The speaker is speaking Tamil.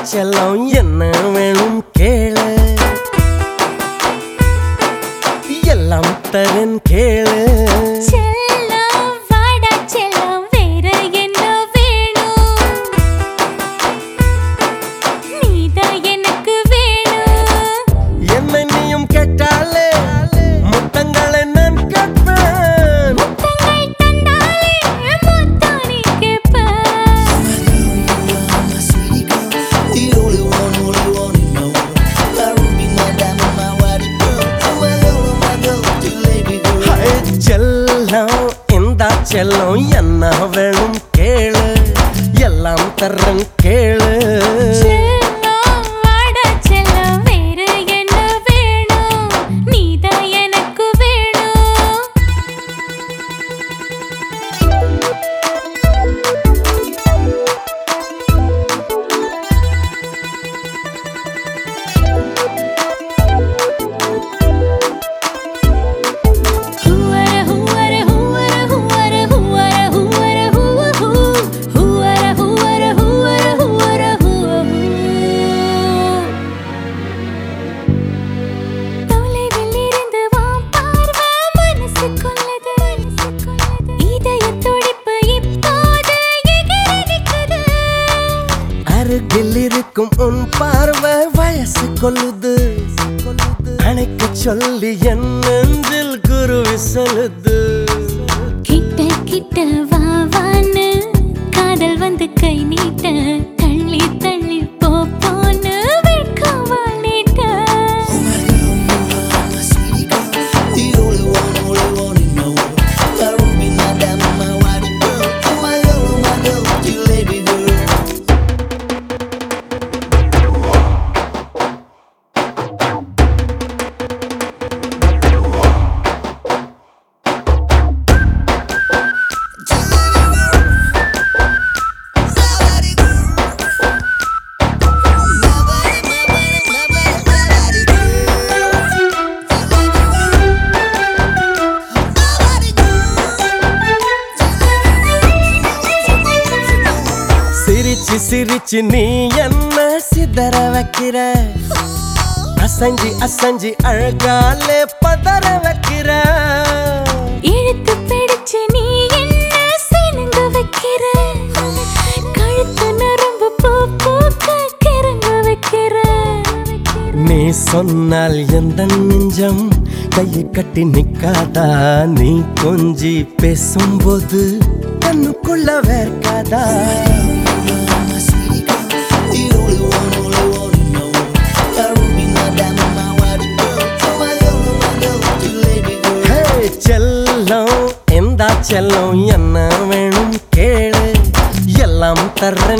செல்லம் என்ன வேணும் கேளு எல்லாம் தரன் கேளு செல்லம் வாடா செல்லம் வேற என்ன வேணும் நீதான் எனக்கு வேணும் என்னை நீயும் கேட்டாலே முத்தங்களை நான் கேட்பேன் முத்தங்கள் தந்தாலே முத்தம் நீ கேட்ப my sweetie girl, the only one, only one you know. My ruby, my diamond, my whitey pearl, my girl, my girl, the lady girl. Hi, செல்லம் இந்த செல்லம் என்ன வேணும் கேளு எல்லாம் தரன் கேளு செல்லம் வாடா செல்லம் வேற என்ன வேணும் நீதான் எனக்கு வேணும் ஹூவர ஹூவர ஹூவர ஹூவர ஹூவர ஹூவர ஹூவ ஹூ ஹூவர ஹூவர ஹூவர ஹூவர ஹூவ தொலைவில் இருந்து வா பார்வை மனசு கொள்ளது இதய துடிப்பு இப்போது எகிரி நிக்குது அருகில் இருக்கும் உன் பார்வை வயசு கொள்ளுது அணைக்க சொல்லி என் நெஞ்சில் குருவி சொல்லுது கிட்ட கிட்ட வா வான்னு காதல் வந்து கை நீட்ட தள்ளி தள்ளி போ போன்னு வெட்கவால் நீட்ட My sweetie girl, the only one, only one you know. My ruby, my diamond, my whitey pearl, my girl, my girl, the lady girl. சிரிச்சு சிரிச்சு நீ என்ன சிதற வைக்கிற அசஞ்சி அசஞ்சி அழகாலே பதற வைக்கிற இழுத்து பிடிச்சு நீ என்ன சினுங்க வைக்கிற கழுத்து நரம்பு பூ பூக்க கிறங்க வைக்கிற நீ சொன்னால் எந்த நெஞ்சம் கையை கட்டி நிக்காதா நீ கொஞ்சி பேசும்போது கண்ணுக்குள்ள வேர்க்காதா My sweetie girl, the only one, only one you know. My ruby, my diamond, my whitey pearl, my girl, my girl, the lady girl. ஹே, செல்லம் எந்த செல்லம் என்ன வேணும் கேளு எல்லாம் தர்ற